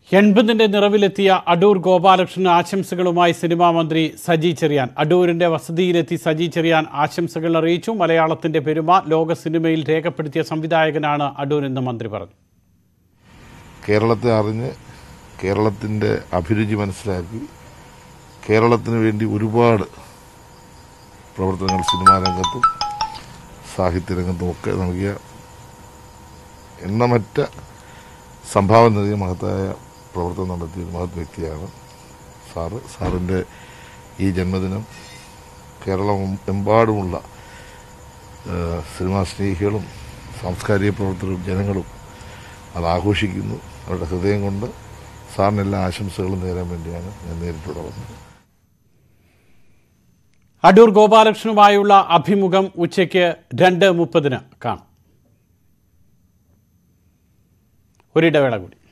എൺപതിന്റെ നിറവിലെത്തിയ അടൂർ ഗോപാലകൃഷ്ണന് ആശംസകളുമായി cinema മന്ത്രി സജി ചെറിയാൻ അടൂരിന്റെ വസതിയിലെത്തി സജി ചെറിയാൻ ആശംസകൾ അറിയിച്ചു മലയാളത്തിന്റെ പെരുമ ലോക സിനിമയിൽ രേഖപ്പെടുത്തിയ സംവിധായകനാണ് അടൂർ എന്ന് മന്ത്രി പറഞ്ഞു കേരളത്തെ അറിഞ്ഞ് കേരളത്തിൻ്റെ അഭിരുചി മനസ്സിലാക്കി കേരളത്തിന് വേണ്ടി ഒരുപാട് പ്രവർത്തനങ്ങൾ സിനിമാ രംഗത്തും സാഹിത്യ രംഗത്തും ഒക്കെ നൽകിയ എണ്ണമറ്റ സംഭാവന നൽകിയ മഹത്തായ പ്രവർത്തനം നടത്തിയ ഒരു മഹത് വ്യക്തിയാണ് സാറ് സാറിൻ്റെ ഈ ജന്മദിനം കേരളം എമ്പാടുമുള്ള ഏഹ്, സിനിമാ സ്നേഹികളും സാംസ്കാരിക പ്രവർത്തകരും ജനങ്ങളും അത് ആഘോഷിക്കുന്നു അവരുടെ ഹൃദയം കൊണ്ട് സാറിന് എല്ലാ ആശംസകളും നേരാൻ വേണ്ടിയാണ് ഞാൻ നേരിട്ടിവിടെ വന്നത് അടൂർ ഗോപാലകൃഷ്ണനുമായുള്ള അഭിമുഖം ഉച്ചയ്ക്ക് രണ്ട് മുപ്പതിന് കാണാം ഒരിടവേള കൂടി